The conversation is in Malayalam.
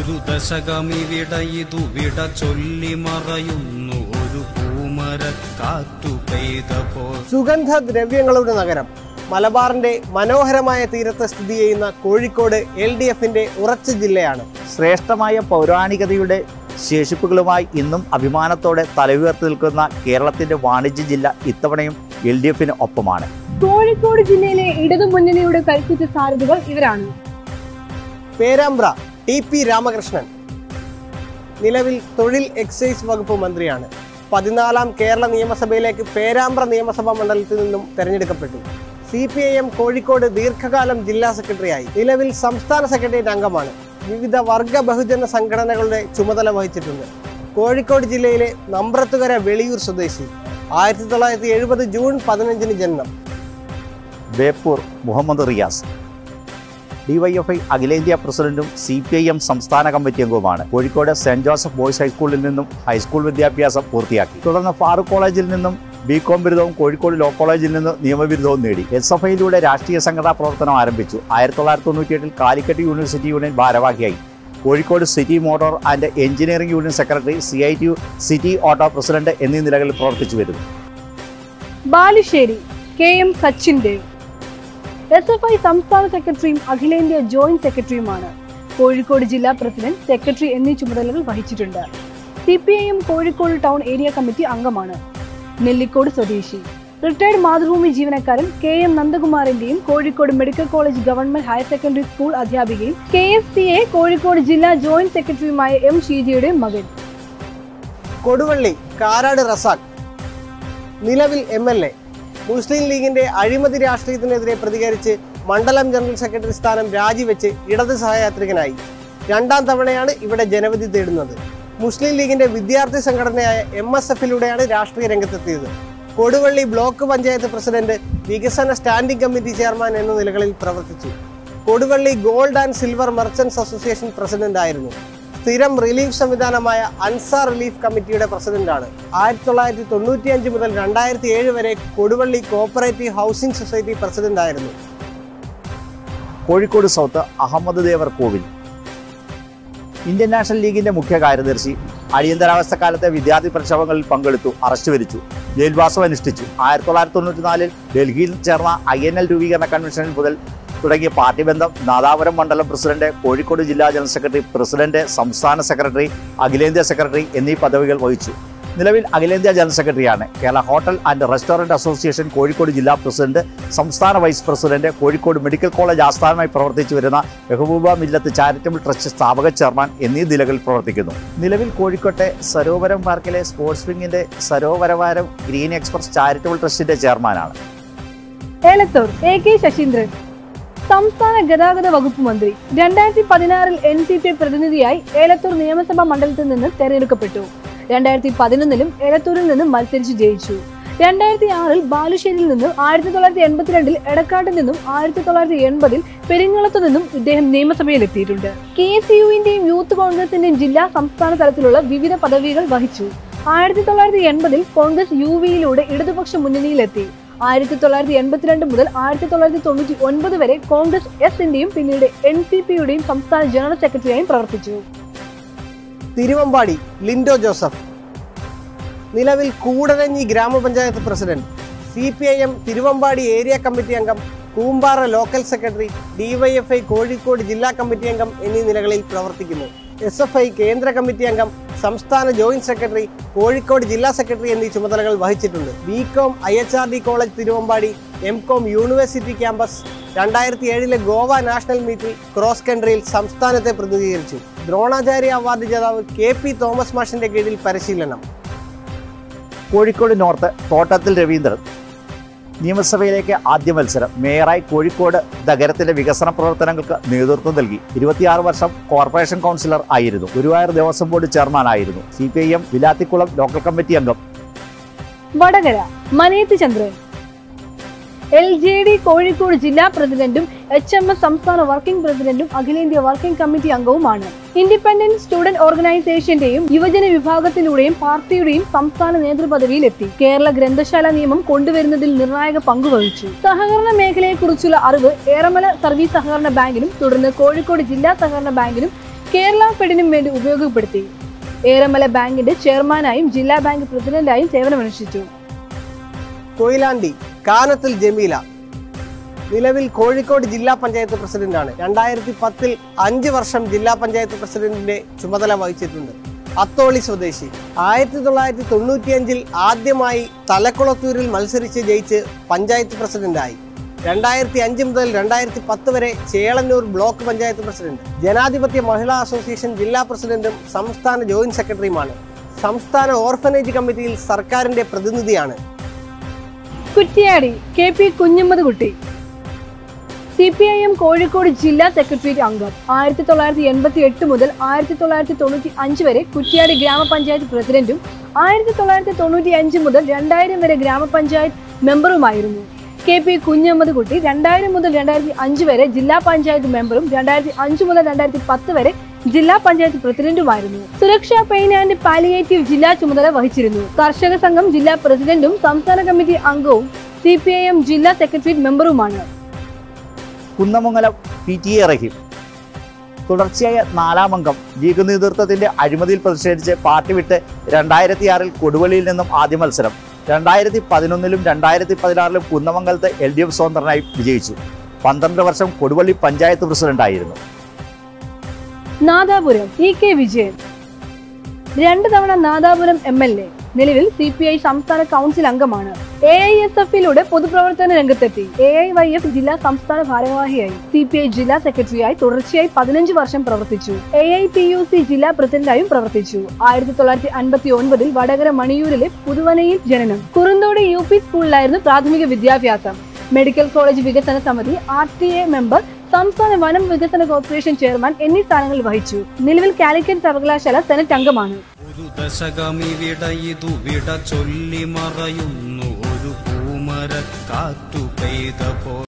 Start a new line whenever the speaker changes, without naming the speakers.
ഒരു ദശകമിവിട ഇതു വിട ചൊല്ലി മറയുന്നു ഒരു പൂമര കാറ്റു പെയ്ത പോൽ
സുഗന്ധദ്രവ്യങ്ങളുടെ നഗരം മലബാറിന്റെ മനോഹരമായ തീരത്ത് സ്ഥിതി ചെയ്യുന്ന കോഴിക്കോട് എൽ ഡി എഫിന്റെ ഉറച്ച ജില്ലയാണ്
ശ്രേഷ്ഠമായ പൗരാണികതയുടെ ശേഷിപ്പുകളുമായി ഇന്നും അഭിമാനത്തോടെ തലയുയർത്തി നിൽക്കുന്ന കേരളത്തിന്റെ വാണിജ്യ ജില്ല ഇത്തവണയും എൽ ഡി എഫിന് ഒപ്പമാണ്
കോഴിക്കോട് ജില്ലയിലെ ഇടതുമുന്നണിയുടെ കൽപ്പിച്ച സാരഥികൾ ഇവരാണ്
പേരാമ്പ്ര ടി പി രാമകൃഷ്ണൻ നിലവിൽ തൊഴിൽ എക്സൈസ് വകുപ്പ് മന്ത്രിയാണ് പതിനാലാം കേരള നിയമസഭയിലേക്ക് പേരാമ്പ്ര നിയമസഭാ മണ്ഡലത്തിൽ നിന്നും തെരഞ്ഞെടുക്കപ്പെട്ടു C P I M Kozhikode ദീർഘകാലം ജില്ലാ സെക്രട്ടറിയായി നിലവിൽ സംസ്ഥാന സെക്രട്ടേറിയറ്റ് അംഗമാണ് വിവിധ വർഗ ബഹുജന സംഘടനകളുടെ ചുമതല വഹിച്ചിട്ടുണ്ട് കോഴിക്കോട് ജില്ലയിലെ നമ്പ്രത്തുകര വെളിയൂർ സ്വദേശി ആയിരത്തി തൊള്ളായിരത്തി എഴുപത് ജൂൺ പതിനഞ്ചിന് ജന്മം
ബേപ്പൂർ മുഹമ്മദ് റിയാസ് ഡിവൈഎഫ്ഐ അഖിലേന്ത്യാ പ്രസിഡന്റും സി പി ഐ എം സംസ്ഥാന കമ്മിറ്റി അംഗവുമാണ് കോഴിക്കോട് സെന്റ് ജോസഫ് ബോയ്സ് ഹൈസ്കൂളിൽ നിന്നും ഹൈസ്കൂൾ വിദ്യാഭ്യാസം പൂർത്തിയാക്കി തുടർന്ന് ഫാറൂഖ് കോളേജിൽ നിന്നും ബി കോം ബിരുദവും കോഴിക്കോട് ലോ കോളേജിൽ നിന്ന് നിയമബിരുദവും നേടി എസ് എഫ് ഐയിലൂടെ രാഷ്ട്രീയ സംഘടനാ പ്രവർത്തനം ആരംഭിച്ചു ആയിരത്തി തൊള്ളായിരത്തി തൊണ്ണൂറ്റിയെട്ടിൽ കാലിക്കറ്റ് യൂണിവേഴ്സിറ്റി യൂണിയൻ ഭാരവാഹിയായി Kozhikode city motor and engineering union secretary C I T city auto president എന്നീ നിലകളിൽ പ്രവർത്തിച്ചു വരുന്നു
Balussery K M Sachin Dev S F I സംസ്ഥാന സെക്രട്ടറിയും അഖിലേന്ത്യാ ജോയിന്റ് സെക്രട്ടറിയുമാണ് കോഴിക്കോട് ജില്ലാ പ്രസിഡന്റ് സെക്രട്ടറി എന്നീ ചുമതലകൾ വഹിച്ചിട്ടുണ്ട് C P I M Kozhikode town area committee അംഗമാണ് നെല്ലിക്കോട് സ്വദേശി റിട്ടയർഡ് മാതൃഭൂമി ജീവനക്കാരൻ കെ എം നന്ദകുമാറിന്റെയും Kozhikode medical college government higher secondary school അധ്യാപികയും K S C A Kozhikode ജില്ലാ ജോയിന്റ് സെക്രട്ടറിയുമായ എം ഷീജയുടെയും മകൻ
കൊടുവള്ളി കാരാട് റസാഖ് നിലവിൽ എം എൽ എ മുസ്ലിം ലീഗിന്റെ അഴിമതി രാഷ്ട്രീയത്തിനെതിരെ പ്രതികരിച്ച് മണ്ഡലം ജനറൽ സെക്രട്ടറി സ്ഥാനം രാജിവെച്ച് ഇടത് സഹയാത്രികനായി രണ്ടാം തവണയാണ് ഇവിടെ ജനവിധി തേടുന്നത് മുസ്ലിം ലീഗിന്റെ വിദ്യാർത്ഥി സംഘടനയായ എം എസ് എഫിലൂടെയാണ് രാഷ്ട്രീയ രംഗത്തെത്തിയത് കൊടുവള്ളി ബ്ലോക്ക് പഞ്ചായത്ത് പ്രസിഡന്റ് വികസന സ്റ്റാൻഡിംഗ് കമ്മിറ്റി ചെയർമാൻ എന്ന നിലകളിൽ പ്രവർത്തിച്ചു Koduvally gold and silver merchants association president ആയിരുന്നു സ്ഥിരം റിലീഫ് സംവിധാനമായ അൻസാർ റിലീഫ് കമ്മിറ്റിയുടെ പ്രസിഡന്റാണ് ആയിരത്തി തൊള്ളായിരത്തി തൊണ്ണൂറ്റി അഞ്ച് മുതൽ രണ്ടായിരത്തി ഏഴ് വരെ Koduvally cooperative housing society president ആയിരുന്നു
Kozhikode south Ahammed Devar Kovil Indian national ലീഗിന്റെ മുഖ്യ കാര്യദർശി അടിയന്തരാവസ്ഥ കാലത്തെ വിദ്യാർത്ഥി പ്രക്ഷോഭങ്ങളിൽ പങ്കെടുത്തു അറസ്റ്റ് വരിച്ചു ജയിൽവാസം അനുഷ്ഠിച്ചു ആയിരത്തി തൊള്ളായിരത്തി തൊണ്ണൂറ്റിനാലിൽ ഡൽഹിയിൽ ചേർന്ന ഐ എൻ എൽ രൂപീകരണ കൺവെൻഷനിൽ മുതൽ തുടങ്ങിയ പാർട്ടി ബന്ധം നാദാപുരം മണ്ഡലം പ്രസിഡന്റ് കോഴിക്കോട് ജില്ലാ ജനറൽ സെക്രട്ടറി പ്രസിഡന്റ് സംസ്ഥാന സെക്രട്ടറി അഖിലേന്ത്യാ സെക്രട്ടറി എന്നീ പദവികൾ വഹിച്ചു നിലവിൽ അഖിലേന്ത്യാ ജനറൽ സെക്രട്ടറിയാണ് Kerala hotel and restaurant association Kozhikode ജില്ലാ പ്രസിഡന്റ് സംസ്ഥാന vice president Kozhikode medical college ആസ്ഥാനമായി പ്രവർത്തിച്ചു വരുന്ന മെഹബൂബ മില്ലത്ത് ചാരിറ്റബിൾ ട്രസ്റ്റ് സ്ഥാപക ചെയർമാൻ എന്നീ നിലകളിൽ പ്രവർത്തിക്കുന്നു നിലവിൽ കോഴിക്കോട്ടെ സരോവരം പാർക്കിലെ സ്പോർട്സ് വിങ്ങിന്റെ സരോവരവാരം ഗ്രീൻ എക്സ്പ്രസ് ചാരിറ്റബിൾ ട്രസ്റ്റിന്റെ ചെയർമാനാണ്
ഏലത്തൂർ എ കെ ശശീന്ദ്രൻ സംസ്ഥാന ഗതാഗത വകുപ്പ് മന്ത്രി രണ്ടായിരത്തി പതിനാറിൽ എൻ സി പി പ്രതിനിധിയായി ഏലത്തൂർ നിയമസഭാ മണ്ഡലത്തിൽ നിന്ന് തെരഞ്ഞെടുക്കപ്പെട്ടു രണ്ടായിരത്തി പതിനൊന്നിലും ഏലത്തൂരിൽ നിന്ന് മത്സരിച്ച് ജയിച്ചു രണ്ടായിരത്തി ആറിൽ ബാലുശ്ശേരിയിൽ നിന്നും ആയിരത്തി തൊള്ളായിരത്തി എൺപത്തിരണ്ടിൽ എടക്കാട്ടിൽ നിന്നും ആയിരത്തി തൊള്ളായിരത്തി എൺപതിൽ പെരിങ്ങളത്തു നിന്നും ഇദ്ദേഹം നിയമസഭയിൽ എത്തിയിട്ടുണ്ട് കെ എസ് യുവിന്റെയും യൂത്ത് കോൺഗ്രസിന്റെയും ജില്ലാ സംസ്ഥാന തലത്തിലുള്ള വിവിധ പദവികൾ വഹിച്ചു ആയിരത്തി തൊള്ളായിരത്തി എൺപതിൽ കോൺഗ്രസ് യു വിയിലൂടെ ഇടതുപക്ഷ മുന്നണിയിലെത്തി ആയിരത്തി തൊള്ളായിരത്തി എൺപത്തിരണ്ട് മുതൽ ആയിരത്തി തൊള്ളായിരത്തി തൊണ്ണൂറ്റി ഒൻപത് വരെ കോൺഗ്രസ് എസിന്റെയും പിന്നീട് എൻ സി പിയുടെയും സംസ്ഥാന ജനറൽ സെക്രട്ടറിയായും പ്രവർത്തിച്ചു
തിരുവമ്പാടി ലിൻഡോ ജോസഫ് നിലവിൽ കൂടരഞ്ഞി ഗ്രാമപഞ്ചായത്ത് president C P I M Thiruvambady area committee അംഗം Koombara local secretary DYFI Kozhikode ജില്ലാ കമ്മിറ്റി അംഗം എന്നീ നിലകളിൽ പ്രവർത്തിക്കുന്നു എസ് എഫ് ഐ കേന്ദ്ര കമ്മിറ്റി അംഗം സംസ്ഥാന ജോയിന്റ് സെക്രട്ടറി കോഴിക്കോട് ജില്ലാ സെക്രട്ടറി എന്നീ ചുമതലകൾ വഹിച്ചിട്ടുണ്ട് B com I H R D college Thiruvambady M com university campus രണ്ടായിരത്തി ഏഴിലെ ഗോവ നാഷണൽ മീറ്റിൽ ക്രോസ് കൺട്രിയിൽ സംസ്ഥാനത്തെ പ്രതിനിധീകരിച്ചു ദ്രോണാചാര്യ അവാർഡ് ജേതാവ് കെ പി തോമസ് മാഷിന്റെ കീഴിൽ പരിശീലനം
കോഴിക്കോട് നോർത്ത് തോട്ടത്തിൽ രവീന്ദ്രൻ നിയമസഭയിലേക്ക് ആദ്യ മത്സരം മേയറായി കോഴിക്കോട് നഗരത്തിലെ വികസന പ്രവർത്തനങ്ങൾക്ക് നേതൃത്വം നൽകി ഇരുപത്തിയാറ് വർഷം കോർപ്പറേഷൻ കൗൺസിലർ ആയിരുന്നു ഗുരുവായൂർ ദേവസ്വം ബോർഡ് ചെയർമാൻ ആയിരുന്നു C P I M Vilathikulam local committee അംഗം
Vadakara Maneth Chandran L J D Kozhikode ജില്ലാ പ്രസിഡന്റും എച്ച് എം എസ് സംസ്ഥാന വർക്കിംഗ് പ്രസിഡന്റും അഖിലേന്ത്യാ വർക്കിംഗ് കമ്മിറ്റി അംഗവുമാണ് ഇൻഡിപെൻഡന്റ് സ്റ്റുഡന്റ് ഓർഗനൈസേഷന്റെയും യുവജന വിഭാഗത്തിലൂടെയും പാർട്ടിയുടെയും സംസ്ഥാന നേതൃപദവിയിലെത്തി കേരള ഗ്രന്ഥശാല നിയമം കൊണ്ടുവരുന്നതിൽ നിർണായക പങ്കുവഹിച്ചു സഹകരണ മേഖലയെക്കുറിച്ചുള്ള അറിവ് ഏറമല സർവീസ് സഹകരണ ബാങ്കിലും തുടർന്ന് കോഴിക്കോട് ജില്ലാ സഹകരണ ബാങ്കിലും കേരള ഫെഡിനും വേണ്ടി ഉപയോഗപ്പെടുത്തി ഏറമല ബാങ്കിന്റെ ചെയർമാനായും ജില്ലാ ബാങ്ക് പ്രസിഡന്റായും സേവനമനുഷ്ഠിച്ചു
കൊയിലാണ്ടി കാനത്തിൽ ജമീല നിലവിൽ കോഴിക്കോട് ജില്ലാ പഞ്ചായത്ത് പ്രസിഡന്റാണ് രണ്ടായിരത്തി പത്തിൽ അഞ്ച് വർഷം ജില്ലാ പഞ്ചായത്ത് പ്രസിഡന്റിന്റെ ചുമതല വഹിച്ചിട്ടുണ്ട് അത്തോളി സ്വദേശി ആയിരത്തി തൊള്ളായിരത്തി തൊണ്ണൂറ്റിയഞ്ചിൽ ആദ്യമായി തലക്കുളത്തൂരിൽ മത്സരിച്ച് ജയിച്ച് പഞ്ചായത്ത് പ്രസിഡന്റായി രണ്ടായിരത്തി അഞ്ച് മുതൽ രണ്ടായിരത്തി പത്ത് വരെ ചേളന്നൂർ ബ്ലോക്ക് പഞ്ചായത്ത് പ്രസിഡന്റ് ജനാധിപത്യ മഹിളാ അസോസിയേഷൻ ജില്ലാ പ്രസിഡന്റും സംസ്ഥാന ജോയിന്റ് സെക്രട്ടറിയുമാണ് സംസ്ഥാന ഓർഫനേജ് കമ്മിറ്റിയിൽ സർക്കാരിന്റെ പ്രതിനിധിയാണ്
Kuttiyadi K P Kunhammad Kutty C P I M Kozhikode ജില്ലാ സെക്രട്ടേറിയറ്റ് അംഗം ആയിരത്തി തൊള്ളായിരത്തി എൺപത്തി എട്ട് മുതൽ ആയിരത്തി തൊള്ളായിരത്തി തൊണ്ണൂറ്റി അഞ്ച് വരെ കുറ്റിയാടി ഗ്രാമപഞ്ചായത്ത് പ്രസിഡന്റും ആയിരത്തി തൊള്ളായിരത്തി തൊണ്ണൂറ്റി അഞ്ച് മുതൽ രണ്ടായിരം വരെ ഗ്രാമപഞ്ചായത്ത് മെമ്പറുമായിരുന്നു കെ പി കുഞ്ഞമ്മദ് കുട്ടി രണ്ടായിരം മുതൽ രണ്ടായിരത്തി അഞ്ച് വരെ ജില്ലാ പഞ്ചായത്ത് മെമ്പറും രണ്ടായിരത്തി അഞ്ച് മുതൽ രണ്ടായിരത്തി പത്ത് വരെ ജില്ലാ പഞ്ചായത്ത് പ്രസിഡന്റുമായിരുന്നു സുരക്ഷാ പെയിൻ ആൻഡ് പാലിയേറ്റീവ് ജില്ലാ ചുമതല വഹിച്ചിരുന്നു കർഷക സംഘം ജില്ലാ പ്രസിഡന്റും സംസ്ഥാന കമ്മിറ്റി അംഗവും സി പി ഐ എം ജില്ലാ സെക്രട്ടേറിയറ്റ് മെമ്പറുമാണ്
Kunnamangalam P T A Rahim തുടർച്ചയായ നാലാം അംഗം ലീഗ് നേതൃത്വത്തിന്റെ അഴിമതിയിൽ പ്രതിഷേധിച്ച് പാർട്ടി വിട്ട് രണ്ടായിരത്തി ആറിൽ കൊടുവള്ളിയിൽ നിന്നും ആദ്യ മത്സരം രണ്ടായിരത്തി പതിനൊന്നിലും രണ്ടായിരത്തി പതിനാറിലും കുന്നമംഗലത്ത് എൽ ഡി എഫ് സ്വതന്ത്രനായി വിജയിച്ചു പന്ത്രണ്ട് വർഷം കൊടുവള്ളി പഞ്ചായത്ത് പ്രസിഡന്റായിരുന്നു
നാദാപുരം ഇ കെ വിജയൻ രണ്ട് തവണ നാദാപുരം എം എൽ എ നിലവിൽ സി പി ഐ സംസ്ഥാന കൗൺസിൽ അംഗമാണ് എ ഐ എസ് എഫിലൂടെ പൊതുപ്രവർത്തന രംഗത്തെത്തി എ ഐ വൈ എഫ് ജില്ലാ സംസ്ഥാന ഭാരവാഹിയായി സി പി ഐ ജില്ലാ സെക്രട്ടറിയായി തുടർച്ചയായി പതിനഞ്ച് വർഷം പ്രവർത്തിച്ചു A I P U C ജില്ലാ പ്രസിഡന്റായും പ്രവർത്തിച്ചു ആയിരത്തി തൊള്ളായിരത്തി അൻപത്തി ഒൻപതിൽ വടകര മണിയൂരിലെ പുതുവനയിൽ ജനനം കുറുന്തോട് യു പി സ്കൂളിലായിരുന്നു പ്രാഥമിക വിദ്യാഭ്യാസം മെഡിക്കൽ കോളേജ് വികസന സമിതി ആർ ടി എ മെമ്പർ സംസ്ഥാന വനം വികസന കോർപ്പറേഷൻ ചെയർമാൻ എന്നീ സ്ഥാനങ്ങൾ വഹിച്ചു നിലവിൽ കാലിക്കറ്റ് സർവകലാശാല സെനറ്റ് അംഗമാണ്
ഒരു ദശകമിവിട ഇതു വിട ചൊല്ലി മറയുന്നു ഒരു പൂമര കാറ്റു പെയ്ത പോ